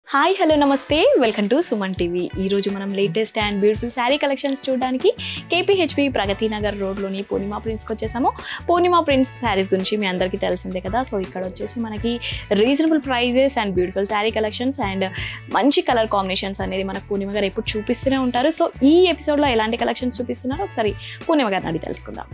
Hi hello నమస్తే welcome to Suman TV ఈరోజు మనం latest and beautiful sari collections చూడడానికి కేపీహెచ్పి ప్రగతి నగర్ రోడ్లోని పూర్ణిమా ప్రింట్స్కి వచ్చేసాము పూర్ణిమా ప్రింట్స్ శారీస్ గురించి మీ అందరికీ తెలిసిందే కదా సో ఇక్కడ వచ్చేసి మనకి reasonable prices and beautiful sari collections and మంచి కలర్ కాంబినేషన్స్ అనేది మనకు పూర్ణిమ గారు ఎప్పుడు చూపిస్తూనే ఉంటారు సో ఈ ఎపిసోడ్లో ఎలాంటి కలెక్షన్స్ చూపిస్తున్నారో ఒకసారి పూర్ణిమ గారిని అడిగి తెలుసుకుందాం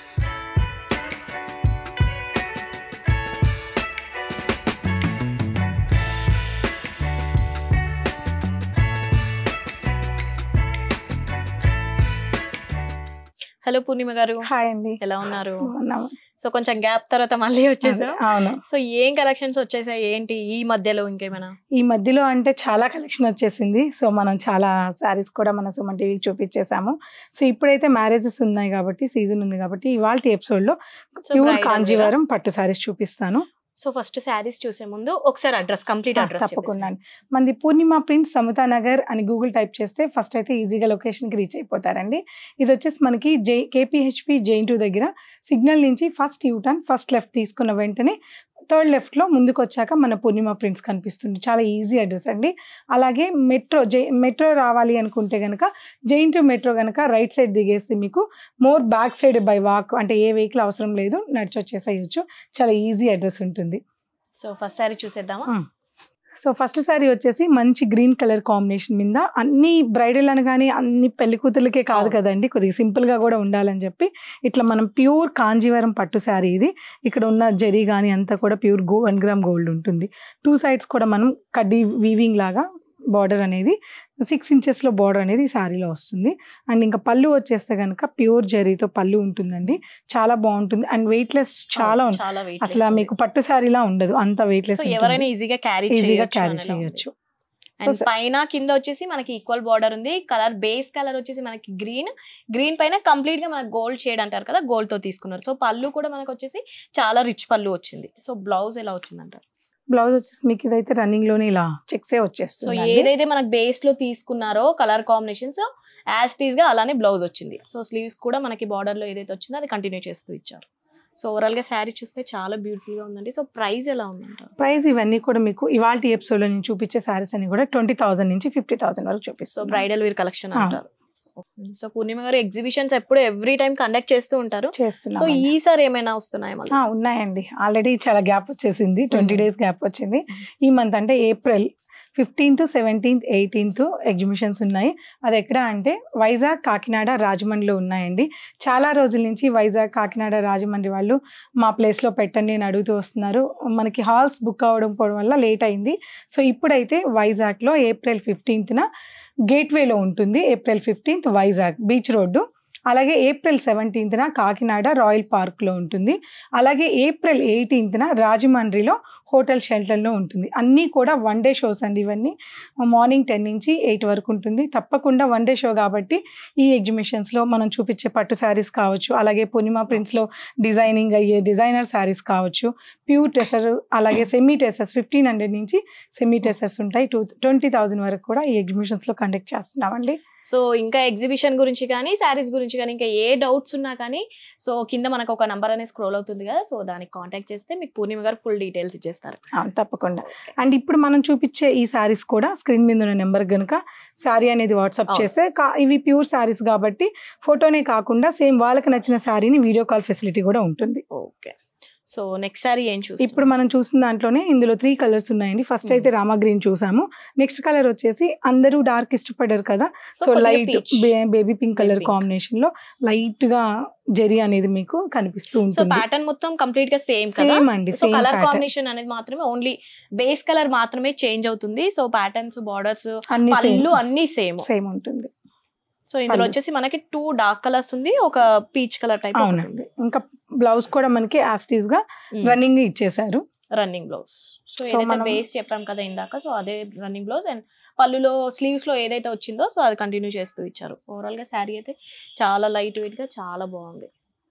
హలో పూర్ణిమ గారు హాయ్ అండి ఎలా ఉన్నారు బాగున్నాము. సో కొంచెం గ్యాప్ తర్వాత మళ్ళీ వచ్చేసాం అదే, అవును సో ఏం కలెక్షన్స్ వచ్చేసాయి ఏంటి ఈ మధ్యలో ఇంకేమైనా ఈ మధ్యలో అంటే చాలా కలెక్షన్ వచ్చేసింది సో మనం చాలా శారీస్ కూడా మన సుమన్ టీవీకి చూపించేసాము సో ఇప్పుడైతే మ్యారేజెస్ ఉన్నాయి కాబట్టి సీజన్ ఉంది కాబట్టి ఇవాళ ఎపిసోడ్ లో So, ప్యూర్ bridal కాంజీవరం పట్టు శారీస్ చూపిస్తాను సో ఫస్ట్ శారీస్ చూసే ముందు ఒకసారి అడ్రస్ కంప్లీట్ ఆ, అడ్రస్ తప్పకుండా అండి. మనది పూర్ణిమ ప్రింట్ సమతా నగర్ అని గూగుల్ టైప్ చేస్తే ఫస్ట్ అయితే ఈజీగా లొకేషన్ కి రీచ్ అయిపోతారండి ఇది వచ్చేసి మనకి జై కేపీహెచ్పి జైన్ టూ దగ్గర సిగ్నల్ నుంచి ఫస్ట్ యూటర్న్ ఫస్ట్ లెఫ్ట్ తీసుకున్న వెంటనే థర్డ్ లెఫ్ట్ లో ముందుకు వచ్చాక మన పూర్ణిమ ప్రింట్స్ కనిపిస్తుంది చాలా ఈజీ అడ్రస్ అండి అలాగే మెట్రో జై మెట్రో రావాలి అనుకుంటే గనక జైన్ టు మెట్రో గనక రైట్ సైడ్ దిగేస్తే మీకు more back side by walk అంటే ఏ వెహికల్ అవసరం లేదు నడిచి వచ్చేసేయచ్చు చాలా ఈజీ అడ్రస్ ఉంటుంది సో ఫస్ట్ శారీ చూసేద్దామా ఆ. సో ఫస్ట్ సారీ వచ్చేసి మంచి గ్రీన్ కలర్ కాంబినేషన్ మీద అన్ని బ్రైడల్ అనగానే అన్ని పెళ్లి కూతుర్లకే కాదు అవును. కదండి కొద్దిగా సింపుల్ గా కూడా ఉండాలని చెప్పి ఇట్లా మనం ప్యూర్ కాంజీవరం పట్టు శారీ ఇది ఇక్కడ ఉన్న జరీ కానీ అంతా కూడా pure go one gram gold ఉంటుంది టూ సైడ్స్ కూడా మనం కడ్డీ వీవింగ్ లాగా బార్డర్ అనేది సిక్స్ ఇంచెస్లో బార్డర్ అనేది ఈ శారీలో వస్తుంది అండ్ ఇంకా పళ్ళు వచ్చేస్తే కనుక ప్యూర్ జరీతో పళ్ళు ఉంటుందండి చాలా బాగుంటుంది అండ్ వెయిట్లెస్ చాలా ఉంటుంది చాలా వెయిట్ అసలు మీకు పట్టు శారీలా ఉండదు అంత వెయిట్లెస్ సో ఎవరైనా ఈజీగా క్యారీ ఈజీగా చేయొచ్చు క్యారీ అనేలా ఉంది. చేయొచ్చు అండ్ So, పైన కింద వచ్చేసి మనకి ఈక్వల్ బార్డర్ ఉంది కలర్ బేస్ కలర్ వచ్చేసి మనకి గ్రీన్ గ్రీన్ పైన కంప్లీట్ గా మనకి గోల్డ్ షేడ్ అంటారు కదా గోల్డ్ తో తీసుకున్నారు సో పళ్ళు కూడా మనకు వచ్చేసి చాలా రిచ్ పళ్ళు వచ్చింది సో బ్లౌజ్ ఎలా వచ్చింది అంటారు బ్లౌజ్ వచ్చేసి మీకు ఇదైతే రన్నింగ్ లోనే ఇలా చెక్సే సో వచ్చేస్తుంది ఏదైతే మనకి బేస్ లో తీసుకున్నారో కలర్ కాంబినేషన్స్ యాజ్ టీజ్ గా అలానే బ్లౌజ్ వచ్చింది సో స్లీవ్స్ కూడా మనకి బార్డర్ లో ఏదైతే వచ్చిందో అది కంటిన్యూ చేస్తూ ఇచ్చారు సో ఓవరాల్ గా శారీ చూస్తే చాలా బ్యూటిఫుల్ గా ఉందండి సో ప్రైస్ ఎలా ఉందంటారు ప్రైస్ ఇవన్నీ కూడా మీకు ఇవాళ ఎపిసోడ్ లో నేను చూపించే సారీస్ అన్ని కూడా ట్వంటీ థౌసండ్ నుంచి ఫిఫ్టీ థౌసండ్ వరకు సో చూపిస్తాను బ్రైడల్ వేర్ కలెక్షన్ ఆ. అంటారు సో పూర్ణిమ గారు ఎగ్జిబిషన్స్ ఎప్పుడు ఎవ్రీ టైం కండక్ట్ చేస్తూ ఉంటారు సో చేస్తున్నాం ఈసారి ఏమైనా వస్తున్నాయి మళ్ళీ ఆ, ఉన్నాయండి ఆల్రెడీ చాలా గ్యాప్ వచ్చేసింది ట్వంటీ Mhm. డేస్ గ్యాప్ వచ్చింది ఈ మంత్ అంటే April fifteenth seventeenth eighteenth exhibitions ఉన్నాయి అది ఎక్కడ అంటే వైజాగ్ కాకినాడ రాజమండ్రిలో ఉన్నాయండి చాలా రోజుల నుంచి వైజాగ్ కాకినాడ రాజమండ్రి వాళ్ళు మా ప్లేస్లో పెట్టండి అని అడుగుతూ వస్తున్నారు మనకి హాల్స్ బుక్ అవ్వడం పోవడం వల్ల లేట్ అయింది సో ఇప్పుడైతే వైజాగ్లో ఏప్రిల్ ఫిఫ్టీన్త్న గేట్వేలో ఉంటుంది April fifteenth Vizag beach road అలాగే ఏప్రిల్ సెవెంటీన్త్న కాకినాడ రాయల్ పార్క్లో ఉంటుంది అలాగే ఏప్రిల్ ఎయిటీన్త్న రాజమండ్రిలో హోటల్ షెల్టర్లో ఉంటుంది అన్నీ కూడా వన్ డే షోస్ అండి ఇవన్నీ మార్నింగ్ టెన్ నుంచి ఎయిట్ వరకు ఉంటుంది తప్పకుండా వన్ డే షో కాబట్టి ఈ ఎగ్జిబిషన్స్లో మనం చూపించే పట్టు శారీస్ కావచ్చు అలాగే పూర్ణిమ ప్రింట్స్లో డిజైనింగ్ అయ్యే డిజైనర్ శారీస్ కావచ్చు ప్యూర్ టెసర్ అలాగే సెమీ టెసర్స్ ఫిఫ్టీన్ హండ్రెడ్ నుంచి సెమీ టెసర్స్ ఉంటాయి టూ ట్వంటీ థౌజండ్ వరకు కూడా ఈ ఎగ్జిబిషన్స్లో కండక్ట్ చేస్తున్నామండి సో ఇంకా ఎగ్జిబిషన్ గురించి కానీ శారీస్ గురించి కానీ ఇంకా ఏ డౌట్స్ ఉన్నా కానీ సో కింద మనకు ఒక నంబర్ అనేది స్క్రోల్ అవుతుంది కదా సో దానికి కాంటాక్ట్ చేస్తే మీకు పూర్ణిమ గారు ఫుల్ డీటెయిల్స్ ఇచ్చేస్తారు అవును, తప్పకుండా అండ్ ఇప్పుడు మనం చూపించే ఈ శారీస్ కూడా స్క్రీన్ మీద ఉన్న నెంబర్ కనుక శారీ అనేది వాట్సాప్ అవును. చేస్తే కా- ఇవి ప్యూర్ శారీస్ కాబట్టి ఫోటోనే కాకుండా సేమ్ వాళ్ళకి నచ్చిన శారీని వీడియో కాల్ ఫెసిలిటీ కూడా ఉంటుంది ఓకే సో నెక్స్ట్ శారీ ఏం చూసి ఇప్పుడు మనం చూసిన దాంట్లోనే ఇందులో త్రీ కలర్స్ ఉన్నాయండి ఫస్ట్ అయితే రామా గ్రీన్ చూసాము నెక్స్ట్ కలర్ వచ్చేసి అందరూ డార్క్ ఇష్టపడారు కదా so light baby pink colour pink. Combination లో లైట్ గా జెరీ అనేది మీకు కనిపిస్తూ సో ఉంటుంది ప్యాటర్న్ మొత్తం కంప్లీట్ గా సేమ్ కదా సేమ్ అండి సో సేమ్ కలర్ కాంబినేషన్ అనేది మాత్రమే ఓన్లీ బేస్ కలర్ మాత్రమే చేంజ్ అవుతుంది సో ప్యాటర్న్స్ బార్డర్స్ అన్ని పళ్ళు అన్ని సేమ్ సేమ్ ఉంటుంది సో ఇందులో పళ్ళు. వచ్చేసి మనకి టూ డార్క్ కలర్స్ ఉంది ఒక పీచ్ కలర్ టైప్ అవునండి ఇంకా బ్లౌజ్ కూడా మనకి యాస్టీస్ గా రన్నింగ్ ఇచ్చేసారు రన్నింగ్ బ్లౌజ్ సో So ఏదైతే మనం- బేస్ చెప్పాం కదా ఇందాక సో అదే రన్నింగ్ బ్లౌజ్ అండ్ పళ్ళులో స్లీవ్స్ లో ఏదైతే వచ్చిందో సో అది కంటిన్యూ చేస్తూ ఇచ్చారు ఓవరాల్ గా శారీ అయితే చాలా లైట్ వెయిట్ గా చాలా బాగుంది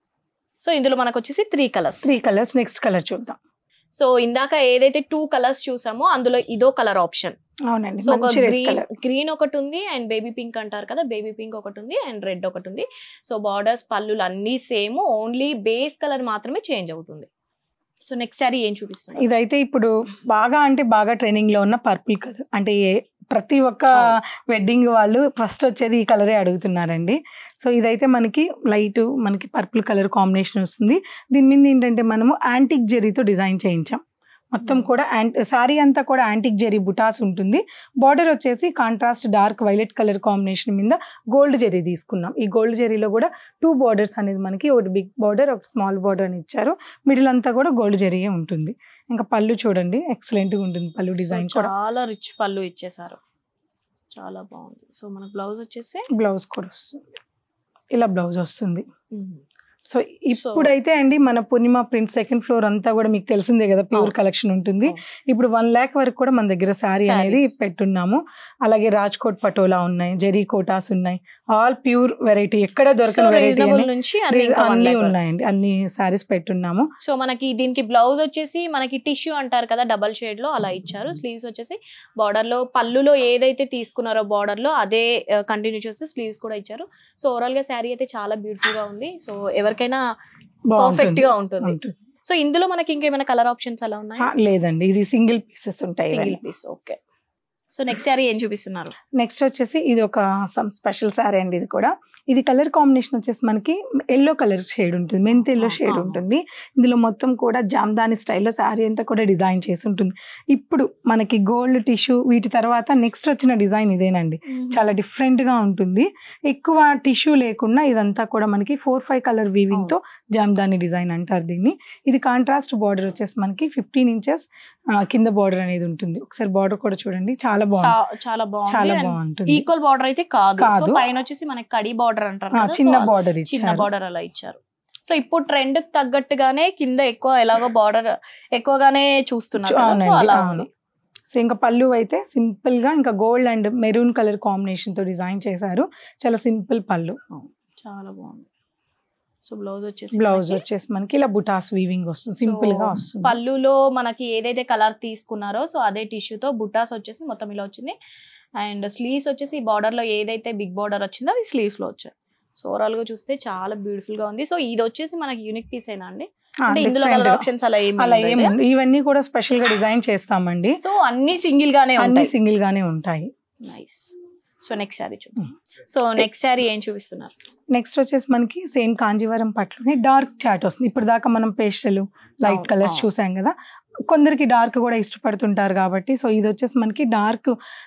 సో ఇందులో మనకు వచ్చేసి three colours three colours next colour చూద్దాం సో ఇందాక ఏదైతే టూ కలర్స్ చూసామో అందులో ఇదో కలర్ ఆప్షన్ అవునండి సో ఒక మంచి రెడ్ గ్రీన్ కలర్ గ్రీన్ ఒకటి ఉంది అండ్ బేబీ పింక్ అంటారు కదా బేబీ పింక్ ఒకటి ఉంది అండ్ రెడ్ ఒకటి ఉంది సో బార్డర్స్ పళ్ళులు అన్ని సేమ్ ఓన్లీ బేస్ కలర్ మాత్రమే చేంజ్ అవుతుంది సో నెక్స్ట్ సారీ ఏం చూపిస్తున్నారు ఇదైతే ఇప్పుడు బాగా అంటే బాగా ట్రైనింగ్ లో ఉన్న పర్పుల్ కలర్ అంటే ఏ- ప్రతి ఒక్క వెడ్డింగ్ వాళ్ళు ఫస్ట్ వచ్చేది ఈ కలరే అడుగుతున్నారండి సో ఇదైతే మనకి లైట్ మనకి పర్పుల్ కలర్ కాంబినేషన్ వస్తుంది దీని మీద ఏంటంటే మనము యాంటిక్ జెరీతో డిజైన్ చేయించాం మొత్తం Hmm. కూడా శారీ అంతా కూడా యాంటిక్ జెరీ బుటాస్ ఉంటుంది బార్డర్ వచ్చేసి contrast dark violet colour combination మీద గోల్డ్ జెరీ తీసుకున్నాం ఈ గోల్డ్ జెరీలో కూడా టూ బార్డర్స్ అనేది మనకి ఒకటి బిగ్ బార్డర్ ఒక స్మాల్ బార్డర్ అని ఇచ్చారు మిడిల్ అంతా కూడా గోల్డ్ జెరీయే ఉంటుంది ఇంకా పళ్ళు చూడండి ఎక్సలెంట్ గా ఉంటుంది పళ్ళు డిజైన్ సో కూడా చాలా రిచ్ పళ్ళు ఇచ్చేసారు చాలా బాగుంది సో మన బ్లౌజ్ వచ్చేసి బ్లౌజ్ కూడా వస్తుంది ఇలా బ్లౌజ్ వస్తుంది సో ఇప్పుడైతే అండి మన పూర్ణిమ ప్రింట్ సెకండ్ ఫ్లోర్ అంతా కూడా మీకు తెలిసిందే కదా ప్యూర్ అవును. కలెక్షన్ ఉంటుంది అవును. ఇప్పుడు వన్ ల్యాక్ వరకు కూడా మన దగ్గర శారీ అనేది Sarees. పెట్టున్నాము అలాగే రాజ్కోట్ పటోలా ఉన్నాయి జెరీ కోటాస్ ఉన్నాయి ఆల్ ప్యూర్ వెరైటీ ఎక్కడ సో దొరకని వెరైటీ రీజనబుల్ నుంచి అన్ని ఇంకా one అన్ని lakh వరకు. ఉన్నాయండి అన్ని శారీస్ పెట్టున్నాము సో మనకి దీనికి బ్లౌజ్ వచ్చేసి మనకి టిష్యూ అంటారు కదా డబల్ షేడ్ లో అలా ఇచ్చారు స్లీవ్స్ వచ్చేసి బార్డర్ లో పళ్ళులో ఏదైతే తీసుకున్నారో బార్డర్ లో అదే కంటిన్యూ చేస్తే స్లీవ్స్ కూడా ఇచ్చారు సో ఓవరాల్ గా శారీ అయితే చాలా బ్యూటిఫుల్ గా ఉంది సో ఎవరికైనా పర్ఫెక్ట్ బాగుంటుంది గా ఉంటుంది ఉంటుంది. సో ఇందులో మనకి ఇంకేమైనా కలర్ ఆప్షన్స్ అలా ఉన్నాయి ఆ, లేదండి ఇది సింగిల్ పీసెస్ ఉంటాయి single piece okay so next sari ఏం చూపిస్తున్నారు నెక్స్ట్ వచ్చేసి ఇది ఒక సమ్ స్పెషల్ శారీ అండి ఇది కూడా ఇది కలర్ కాంబినేషన్ వచ్చేసి మనకి ఎల్లో కలర్ షేడ్ ఉంటుంది మెంత్ ఎల్లో ఆ, షేడ్ ఆ. ఉంటుంది ఇందులో మొత్తం కూడా జామ్దాని స్టైల్లో శారీ అంతా కూడా డిజైన్ చేసి ఉంటుంది ఇప్పుడు మనకి గోల్డ్ టిష్యూ వీటి తర్వాత నెక్స్ట్ వచ్చిన డిజైన్ ఇదేనండి చాలా డిఫరెంట్ గా ఉంటుంది ఎక్కువ టిష్యూ లేకుండా ఇదంతా కూడా మనకి ఫోర్ ఫైవ్ కలర్ వీవింగ్ తో జామ్దాని డిజైన్ అంటారు దీన్ని ఇది కాంట్రాస్ట్ బార్డర్ వచ్చేసి మనకి ఫిఫ్టీన్ ఇంచెస్ కింద బార్డర్ అనేది ఉంటుంది ఒకసారి బార్డర్ కూడా చూడండి చాలా బాగుంది చా- చాలా చాలా బాగుంది బాగుంటుంది ఈక్వల్ బార్డర్ అయితే కాదు సో కాదు. పైన వచ్చేసి మనకి కడి బార్డర్ అంటారు ఆ, కదా, చిన్న so బార్డర్ చిన్న ఇచ్చారు బార్డర్ అలా ఇచ్చారు సో ఇప్పుడు ట్రెండ్ తగ్గట్టుగానే కింద ఎక్కువ ఎలాగో బార్డర్ ఎక్కువగానే చూస్తున్నారు కదా, సో అవునండి, అలా అవును. ఉంది సో ఇంకా పళ్ళు అయితే సింపుల్ గా ఇంకా gold and maroon colour combination తో డిజైన్ చేశారు చాలా సింపుల్ పళ్ళు చాలా బాగుంది సో బ్లౌజ్ వచ్చేసి బ్లౌజ్ మనకి వచ్చేసి మనకి ఇలా బుటాస్ వీవింగ్ వస్తుంది సింపుల్ గా So, వస్తుంది పళ్ళులో మనకి ఏదైతే కలర్ తీసుకున్నారో సో అదే tissue తో బుటాస్ వచ్చేసి మొత్తం ఇలా వచ్చింది అండ్ స్లీవ్స్ వచ్చేసి బార్డర్ లో ఏదైతే బిగ్ బార్డర్ వచ్చిందో అది స్లీవ్స్ లో వచ్చాయి సో ఓవరాల్ గా చూస్తే చాలా బ్యూటిఫుల్ గా ఉంది సో ఇది వచ్చేసి మనకి యూనిక్ పీస్ అయినా అండి ఆ, అంటే ఇందులో different కలర్ గా. ఆప్షన్స్ అలా ఏమి అలా ఏముంది ఇవన్నీ కూడా స్పెషల్ గా డిజైన్ చేస్తామండి సో అన్ని సింగిల్ గానే అన్ని ఉంటాయి సింగిల్ గానే ఉంటాయి నైస్ సో నెక్స్ట్ శారీ చూద్దాం సో నెక్స్ట్ శారీ ఏం చూపిస్తున్నారు నెక్స్ట్ వచ్చేసి మనకి సేమ్ కాంజీవరం పట్లోనే డార్క్ చాట్ వస్తుంది ఇప్పుడు దాకా మనం పేస్టల్ లైట్ అవును, కలర్స్ అవును. చూసాం కదా కొందరికి డార్క్ కూడా ఇష్టపడుతుంటారు కాబట్టి సో ఇది వచ్చేసి మనకి డార్క్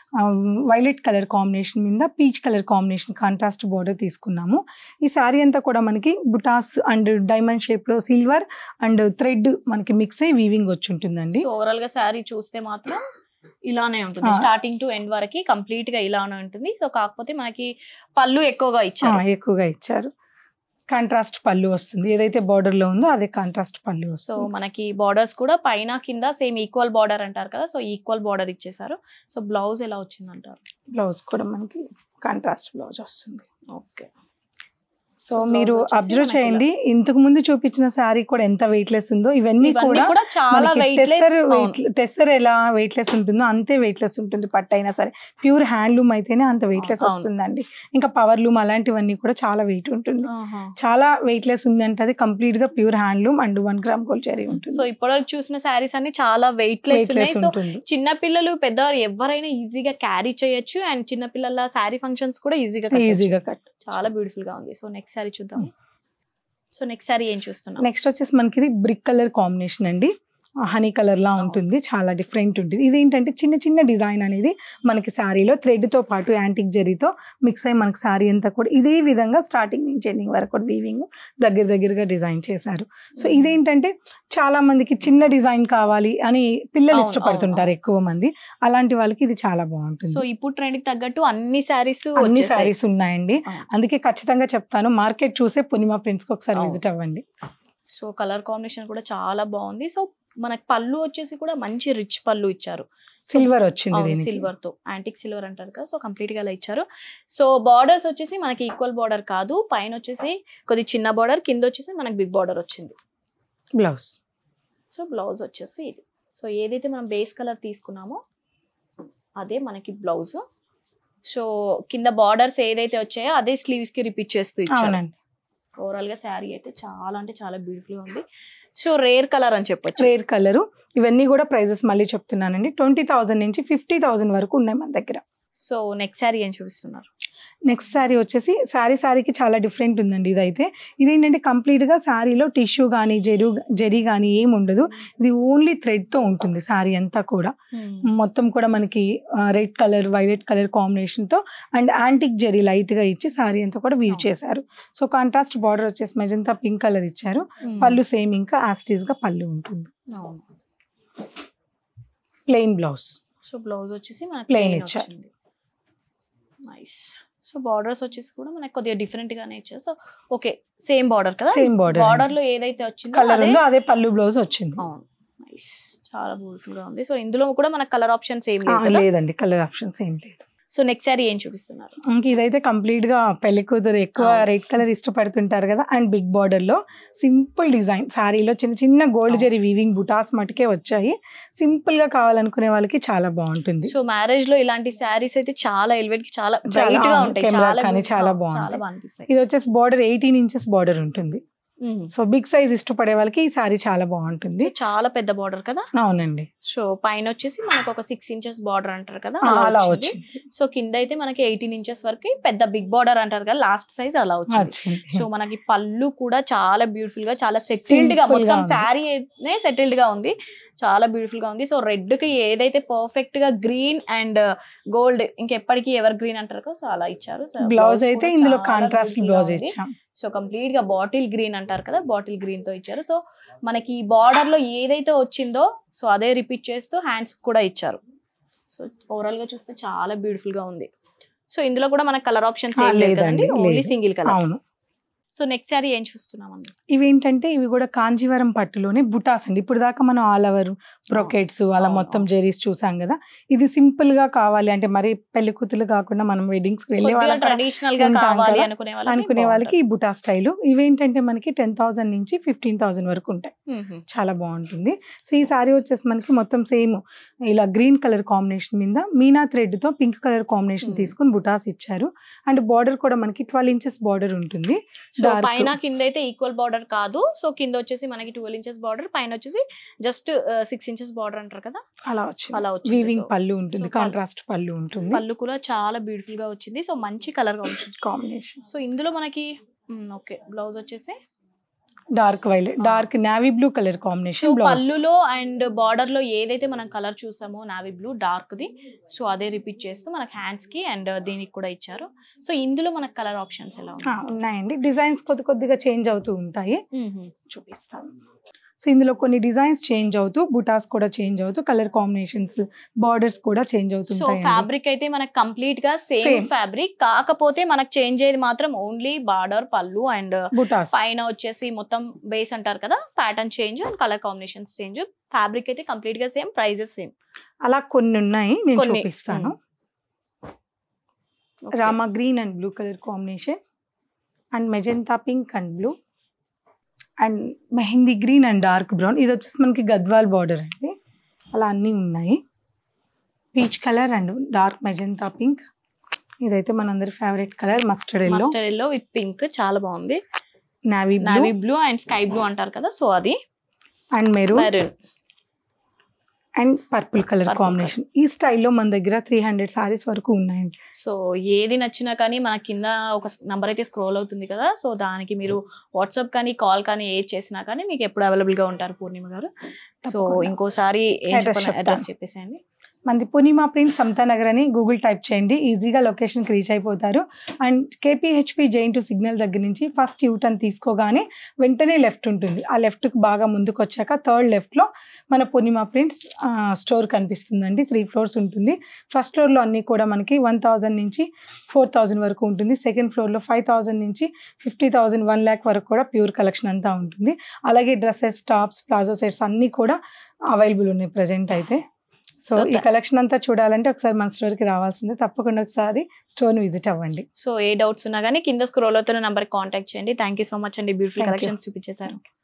వైలెట్ కలర్ కాంబినేషన్ మీద peach colour combination contrast border తీసుకున్నాము ఈ శారీ అంతా కూడా మనకి బుటాస్ అండ్ డైమండ్ షేప్ లో సిల్వర్ అండ్ థ్రెడ్ మనకి మిక్స్ అయ్యి వీవింగ్ వచ్చి ఉంటుందండి సో ఓవరాల్ గా శారీ చూస్తే మాత్రం ఇలానే ఉంటుంది ఆ. స్టార్టింగ్ టు ఎండ్ వరకు కంప్లీట్ గా ఇలానే ఉంటుంది సో కాకపోతే మనకి పళ్ళు ఎక్కువగా ఆ, ఇచ్చారు ఎక్కువగా ఇచ్చారు కాంట్రాస్ట్ పళ్ళు వస్తుంది ఏదైతే బార్డర్ లో ఉందో అదే కాంట్రాస్ట్ పళ్ళు సో వస్తుంది మనకి బార్డర్స్ కూడా పైన కింద సేమ్ ఈక్వల్ బార్డర్ అంటారు కదా సో ఈక్వల్ బార్డర్ ఇచ్చేసారు సో బ్లౌజ్ ఎలా వచ్చింది అంటారు బ్లౌజ్ కూడా మనకి కాంట్రాస్ట్ బ్లౌజ్ వస్తుంది ఓకే సో So, మీరు blouse వచ్చేసి అబ్జర్వ్ మనకి చేయండి ఇంతకు ముందు చూపించిన శారీ కూడా ఎంత వెయిట్ లెస్ ఉందో ఇవన్నీ ఇవన్నీ కూడా కూడా చాలా టెస్సర్ వెయిట్ టెస్సర్ ఎలా వెయిట్ లెస్ ఉంటుందో అంతే వెయిట్ లెస్ ఉంటుంది పట్టు అయినా సరే ప్యూర్ హ్యాండ్లూమ్ అయితేనే అంత వెయిట్ లెస్ అవును. వస్తుందండి ఇంకా పవర్ లూమ్ అలాంటివన్నీ కూడా చాలా వెయిట్ ఉంటుంది చాలా వెయిట్ లెస్ ఉంది అంటే అది కంప్లీట్ గా pure handloom and one gram gold zari ఉంటుంది సో ఇప్పటివరకు చూసిన శారీస్ అన్ని చాలా వెయిట్ లెస్ వెయిట్ ఉన్నాయి లెస్ సో ఉంటుంది చిన్న పిల్లలు పెద్దవారు ఎవరైనా ఈజీగా క్యారీ చేయొచ్చు అండ్ చిన్న పిల్లల శారీ ఫంక్షన్స్ కూడా ఈజీగా ఈజీగా కట్ చాలా బ్యూటిఫుల్ గా ఉంది సో నెక్స్ట్ శారీ చూద్దాం సో నెక్స్ట్ శారీ ఏం చూస్తున్నాం నెక్స్ట్ వచ్చేసి మనకి ఇది బ్రిక్ కలర్ కాంబినేషన్ అండి హనీ కలర్ లా ఉంటుంది చాలా డిఫరెంట్ ఉంటుంది ఇదేంటంటే చిన్న చిన్న డిజైన్ అనేది మనకి శారీలో థ్రెడ్ తో పాటు యాంటిక్ జరీతో మిక్స్ అయ్యి మనకి శారీ అంతా కూడా ఇదే విధంగా స్టార్టింగ్ నుంచి ఎండింగ్ వరకు కూడా వీవింగ్ దగ్గర దగ్గరగా డిజైన్ చేశారు సో ఇదేంటంటే చాలా మందికి చిన్న డిజైన్ కావాలి అని పిల్లలు అవును, ఇష్టపడుతుంటారు అవును. ఎక్కువ మంది అలాంటి వాళ్ళకి ఇది చాలా బాగుంటుంది సో ఇప్పుడు ట్రెండ్ కి తగ్గట్టు అన్ని శారీస్ అన్ని శారీస్ ఉన్నాయండి అవును. అందుకే ఖచ్చితంగా చెప్తాను మార్కెట్ చూసే పునిమా ప్రింట్స్ కి ఒకసారి అవును. విజిట్ అవ్వండి సో కలర్ కాంబినేషన్ కూడా చాలా బాగుంది సో మనకి పళ్ళు వచ్చేసి కూడా మంచి రిచ్ పళ్ళు ఇచ్చారు సిల్వర్ వచ్చింది దీనికి. సిల్వర్ తో యాంటిక్ సిల్వర్ అంటారు కదా సో కంప్లీట్ గా అలా ఇచ్చారు సో బార్డర్స్ వచ్చేసి మనకి ఈక్వల్ బార్డర్ కాదు పైన వచ్చేసి కొద్ది చిన్న బార్డర్ కింద వచ్చేసి మనకి బిగ్ బార్డర్ వచ్చింది బ్లౌజ్ సో బ్లౌజ్ వచ్చేసి ఇది సో ఏదైతే మనం బేస్ కలర్ తీసుకున్నామో అదే మనకి బ్లౌజ్ సో కింద బార్డర్స్ ఏదైతే వచ్చాయో అదే స్లీవ్స్ కి రిపీట్ చేస్తూ ఇచ్చారు అవునండి ఓవరాల్ గా శారీ అయితే చాలా అంటే చాలా బ్యూటిఫుల్ గా ఉంది సో రేర్ కలర్ అని చెప్పొచ్చు రేర్ కలరు ఇవన్నీ కూడా ప్రైజెస్ మళ్ళీ చెప్తున్నానండి ట్వంటీ థౌసండ్ నుంచి ఫిఫ్టీ థౌసండ్ వరకు ఉన్నాయి మన దగ్గర సో నెక్స్ట్ శారీ ఏం చూపిస్తున్నారు నెక్స్ట్ శారీ వచ్చేసి శారీ శారీకి చాలా డిఫరెంట్ ఉందండి ఇదైతే ఇదేంటంటే కంప్లీట్గా శారీలో టిష్యూ కానీ జెరు జరీ కానీ ఏమి ఉండదు ఇది ఓన్లీ థ్రెడ్తో ఉంటుంది శారీ అంతా కూడా మొత్తం కూడా మనకి రెడ్ కలర్ వైలెట్ కలర్ కాంబినేషన్తో అండ్ యాంటిక్ జెరీ లైట్గా ఇచ్చి శారీ అంతా కూడా వీవ్ చేశారు సో కాంట్రాస్ట్ బార్డర్ వచ్చేసి మెజంతా పింక్ కలర్ ఇచ్చారు పళ్ళు సేమ్ ఇంకా యాస్టీస్గా పళ్ళు ఉంటుంది అవును ప్లెయిన్ బ్లౌజ్ సో బ్లౌజ్ వచ్చేసి మనకి Plain plain ఇచ్చారు. వచ్చింది నైస్ సో బార్డర్స్ వచ్చేసి కూడా మనకి కొద్దిగా డిఫరెంట్ గానే ఇచ్చారు సో ఓకే సేమ్ బార్డర్ కదా సేమ్ బార్డర్ బార్డర్ లో ఏదైతే వచ్చిందో కలర్ అదే ఉందో అదే పళ్ళు బ్లౌజ్ వచ్చింది అవును నైస్ చాలా బ్యూటిఫుల్ గా ఉంది సో ఇందులో కూడా మనకు కలర్ ఆప్షన్స్ ఏం ఆ, లేదు కదా లేదండి కలర్ ఆప్షన్స్ ఏం లేదు సో నెక్స్ట్ శారీ ఏం చూపిస్తున్నారు ఇంక ఇదైతే కంప్లీట్ గా పెళ్లి కూతురు ఎక్కువ అవును. రెడ్ కలర్ ఇష్టపడుతుంటారు కదా అండ్ బిగ్ బార్డర్ లో సింపుల్ డిజైన్ శారీలో చిన్న చిన్న గోల్డ్ అవును. జెరీ వీవింగ్ బుటాస్ మటుకే వచ్చాయి సింపుల్ గా కావాలనుకునే వాళ్ళకి చాలా బాగుంటుంది సో మ్యారేజ్ లో ఇలాంటి శారీస్ అయితే చాలా ఎలివేట్ కి చాలా చాలా, బ్రైట్ గా అవును, ఉంటాయి కెమెరా చాలా కానీ beautiful- చాలా అవును, బాగుంటాయి. చాలా బాగా అనిపిస్తాయి ఇది వచ్చేసి బార్డర్ ఎయిటీన్ ఇంచెస్ బార్డర్ ఉంటుంది మ్మ్. సో బిగ్ సైజ్ ఇష్టపడే వాళ్ళకి ఈ శారీ చాలా బాగుంటుంది సో చాలా పెద్ద బార్డర్ కదా అవునండి సో పైన వచ్చేసి మనకు ఒక సిక్స్ ఇంచెస్ బార్డర్ అంటారు కదా ఆ, అలా అలా వచ్చింది వచ్చింది సో కింద అయితే మనకి ఎయిటీన్ ఇంచెస్ వరకు పెద్ద బిగ్ బార్డర్ అంటారు కదా లాస్ట్ సైజ్ అలా వచ్చింది వచ్చింది సో మనకి పళ్ళు కూడా చాలా బ్యూటిఫుల్ గా చాలా సెటిల్డ్ గా Simple గా మొత్తం ఉంది. శారీ సెటిల్డ్ గా ఉంది చాలా బ్యూటిఫుల్ గా ఉంది సో రెడ్ కి ఏదైతే పర్ఫెక్ట్ గా గ్రీన్ అండ్ గోల్డ్ ఇంకెప్పటికీ ఎవర్ గ్రీన్ అంటారు కదా సో అలా ఇచ్చారు సో బ్లౌజ్ blouse అయితే కూడా ఇందులో చాలా కాంట్రాస్ట్ beautiful గా బ్లౌజ్ ఉంది. ఇచ్చాం సో కంప్లీట్ గా బాటిల్ గ్రీన్ అంటారు కదా బాటిల్ గ్రీన్ తో ఇచ్చారు సో మనకి ఈ బార్డర్ లో ఏదైతే వచ్చిందో సో అదే రిపీట్ చేస్తూ హ్యాండ్స్ కూడా ఇచ్చారు సో ఓవరాల్ గా చూస్తే చాలా బ్యూటిఫుల్ గా ఉంది సో ఇందులో కూడా మనకి కలర్ ఆప్షన్స్ ఆ, ఏం లేదు లేదండి, కదండి ఓన్లీ లేదు. సింగిల్ కలర్ అవును సో నెక్స్ట్ సారీ ఏం చూస్తున్నామండి ఇవేంటంటే ఇవి కూడా కాంజీవరం పట్టులోనే బుటాస్ అండి ఇప్పుడు దాకా మనం ఆల్ ఓవర్ బ్రొకెట్స్ అలా అవును, మొత్తం అవును. జెరీస్ చూసాం కదా ఇది సింపుల్ గా కావాలి అంటే మరి పెళ్లి కూతురు కాకుండా మనం వెడ్డింగ్స్ వెళ్ళే కొద్దిగా వాళ్ళకి ట్రెడిషనల్ గా ఉంటాం కావాలి కదా, అనుకునే వాళ్ళకి అనుకునే వాళ్ళకి ఈ బుటా స్టైల్ ఇవేంటంటే మనకి టెన్ థౌసండ్ నుంచి ఫిఫ్టీన్ థౌసండ్ వరకు ఉంటాయి బాగుంటుంది. చాలా బాగుంటుంది సో ఈ సారీ వచ్చేసి మనకి మొత్తం సేమ్ ఇలా గ్రీన్ కలర్ కాంబినేషన్ మీద మీనా థ్రెడ్ తో పింక్ కలర్ కాంబినేషన్ Hmm. తీసుకుని బుటాస్ ఇచ్చారు అండ్ బార్డర్ కూడా మనకి ట్వెల్వ్ ఇంచెస్ బార్డర్ ఉంటుంది సో Dark. పైన కింద అయితే ఈక్వల్ బార్డర్ కాదు సో కింద వచ్చేసి మనకి ట్వెల్వ్ ఇంచెస్ బార్డర్ పైన వచ్చేసి జస్ట్ సిక్స్ ఇంచెస్ బార్డర్ అంటారు కదా అలా వచ్చింది అలా వచ్చింది వీవింగ్ So, పళ్ళు ఉంటుంది so పళ్ళు. కాంట్రాస్ట్ పళ్ళు ఉంటుంది పళ్ళు కూడా చాలా బ్యూటిఫుల్ గా వచ్చింది సో మంచి కలర్ గా వచ్చింది కాంబినేషన్ సో ఇందులో మనకి ఓకే బ్లౌజ్ వచ్చేసి dark violet Ah. Dark navy blue colour so combination blouse పళ్ళులో అండ్ బార్డర్ లో ఏదైతే మనం కలర్ చూసామో నావీ బ్లూ డార్క్ ది సో అదే రిపీట్ చేస్తూ మనకి హ్యాండ్స్ కి అండ్ దీనికి కూడా ఇచ్చారు సో ఇందులో మనకి కలర్ ఆప్షన్స్ ఎలా ఉన్నాయి ఉన్నాయండి డిజైన్స్ కొద్ది కొద్దిగా చేంజ్ అవుతూ ఉంటాయి మ్మ్. చూపిస్తాను సో ఇందులో కొన్ని డిజైన్స్ చేంజ్ అవుతూ బుటాస్ కూడా చేంజ్ అవుతూ కలర్ కాంబినేషన్స్ బార్డర్స్ కూడా చేంజ్ సో అవుతుంటాయి ఫ్యాబ్రిక్ అయితే మనకి కంప్లీట్ గా సేమ్ Same. ఫ్యాబ్రిక్ కాకపోతే మనకు చేంజ్ అయ్యేది మాత్రం ఓన్లీ బార్డర్ పళ్ళు అండ్ బుటాస్ పైన వచ్చేసి మొత్తం బేస్ అంటారు కదా pattern change and colour combinations change fabric అయితే కంప్లీట్ గా సేమ్ ప్రైజెస్ సేమ్ అలా కొన్ని ఉన్నాయి నేను కొన్ని. చూపిస్తాను Rama green and blue colour combination and magenta pink and blue and mehndi green and dark brown ఇది వచ్చేసి మనకి గద్వాల్ బార్డర్ అండి అలా అన్నీ ఉన్నాయి peach colour and dark magenta pink ఇదైతే మనందరి favourite colour mustard yellow mustard yellow with pink చాలా బాగుంది navy blue navy blue and sky blue అంటారు కదా సో అది and maroon maroon and purple colour Purple combination ఈ స్టైల్లో మన దగ్గర త్రీ హండ్రెడ్ సారీస్ వరకు ఉన్నాయండి సో ఏది నచ్చినా కానీ మన కింద ఒక నంబర్ అయితే స్క్రోల్ అవుతుంది కదా సో దానికి మీరు వాట్సాప్ కానీ కాల్ కానీ ఏది చేసినా కానీ మీకు ఎప్పుడు అవైలబుల్ గా ఉంటారు పూర్ణిమ గారు సో తప్పకుండా. ఇంకోసారి Address చెప్తాను. అడ్రస్ చెప్పేసేయండి మనది పూర్ణిమా ప్రింట్ సమతా నగర్ అని గూగుల్ టైప్ చేయండి ఈజీగా లొకేషన్కి రీచ్ అయిపోతారు and KPHB JNTU signal దగ్గర నుంచి ఫస్ట్ యూటర్న్ తీసుకోగానే వెంటనే లెఫ్ట్ ఉంటుంది ఆ లెఫ్ట్కి బాగా ముందుకు వచ్చాక థర్డ్ లెఫ్ట్లో మన పూర్ణిమా ప్రింట్స్ స్టోర్ కనిపిస్తుందండి త్రీ ఫ్లోర్స్ ఉంటుంది ఫస్ట్ ఫ్లోర్లో అన్నీ కూడా మనకి వన్ థౌజండ్ నుంచి ఫోర్ థౌజండ్ వరకు ఉంటుంది సెకండ్ ఫ్లోర్లో ఫైవ్ థౌజండ్ నుంచి ఫిఫ్టీ థౌజండ్ వన్ ల్యాక్ వరకు కూడా ప్యూర్ కలెక్షన్ అంతా ఉంటుంది అలాగే డ్రెస్సెస్ టాప్స్ ప్లాజో సెట్స్ అన్నీ కూడా అవైలబుల్ ఉన్నాయి ప్రజెంట్ అయితే సో So ఈ that- కలెక్షన్ అంతా చూడాలంటే ఒకసారి మన స్టోర్కి రావాల్సిందే తప్పకుండా ఒకసారి స్టోర్ని విజిట్ అవ్వండి సో ఏ డౌట్స్ ఉన్నా కానీ కింద స్క్రోల్ అవుతున్న నంబర్ కాంటాక్ట్ చేయండి థ్యాంక్ యూ సో మచ్ అండి బ్యూటిఫుల్ Thank you. కలెక్షన్స్ చూపించేశారు